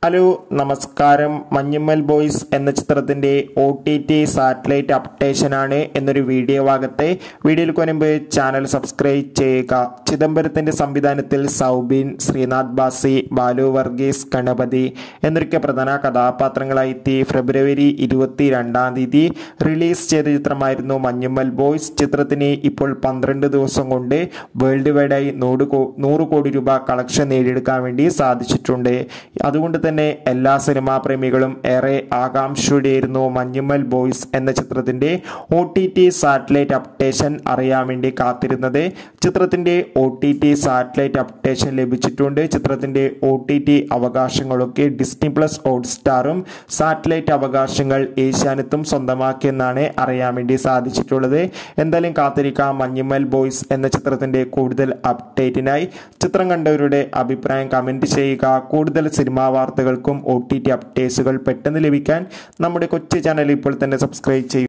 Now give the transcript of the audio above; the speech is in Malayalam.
ഹലോ നമസ്കാരം മഞ്ഞുമ്മൽ ബോയ്സ് എന്ന ചിത്രത്തിന്റെ ഒ ടി ടി സാറ്റലൈറ്റ് അപ്ഡേഷനാണ് എന്നൊരു വീഡിയോ ഭാഗത്തെ വീഡിയോയിൽ കൊനുമ്പ് ചാനൽ സബ്സ്ക്രൈബ് ചെയ്യുക ചിദംബരത്തിന്റെ സംവിധാനത്തിൽ സൗബിൻ ശ്രീനാഥ് ബാസി ബാലു വർഗീസ് ഗണപതി എന്നൊക്കെ പ്രധാന കഥാപാത്രങ്ങളായി എത്തി ഫെബ്രുവരി ഇരുപത്തി രണ്ടാം തീയതി റിലീസ് ചെയ്ത ചിത്രമായിരുന്നു മഞ്ഞുമ്മൽ ബോയ്സ് ചിത്രത്തിന് ഇപ്പോൾ പന്ത്രണ്ട് ദിവസം കൊണ്ട് വേൾഡ് വൈഡായി നൂറ് കോ നൂറ് കോടി രൂപ കളക്ഷൻ നേടിയെടുക്കാൻ വേണ്ടി സാധിച്ചിട്ടുണ്ട് അതുകൊണ്ട് തന്നെ എല്ലാ സിനിമാ പ്രേമികളും ഏറെ ആകാംക്ഷയോടെയായിരുന്നു മഞ്ഞുമ്മൽ ബോയ്സ് എന്ന ചിത്രത്തിന്റെ O T T satellite update അറിയാൻ വേണ്ടി കാത്തിരുന്നത് ചിത്രത്തിന്റെ O T T satellite update ലഭിച്ചിട്ടുണ്ട് ചിത്രത്തിന്റെ ഒ ടി ടി അവകാശങ്ങളൊക്കെ ഡിസ്നി പ്ലസ് ഹോട്ട്സ്റ്റാറും സാറ്റലൈറ്റ് അവകാശങ്ങൾ ഏഷ്യാനെത്തും സ്വന്തമാക്കിയെന്നാണ് അറിയാൻ വേണ്ടി സാധിച്ചിട്ടുള്ളത് എന്തായാലും കാത്തിരിക്കാം മഞ്ഞുമ്മൽ ബോയ്സ് എന്ന ചിത്രത്തിന്റെ കൂടുതൽ അപ്ഡേറ്റിനായി ചിത്രം കണ്ടവരുടെ അഭിപ്രായം കമന്റ് ചെയ്യുക കൂടുതൽ സിനിമാ വാർത്തകൾക്കും ഒ ടി ടി അപ്ഡേറ്റ്സുകൾ പെട്ടെന്ന് ലഭിക്കാൻ നമ്മുടെ കൊച്ചു ചാനൽ ഇപ്പോൾ തന്നെ സബ്സ്ക്രൈബ് ചെയ്യുക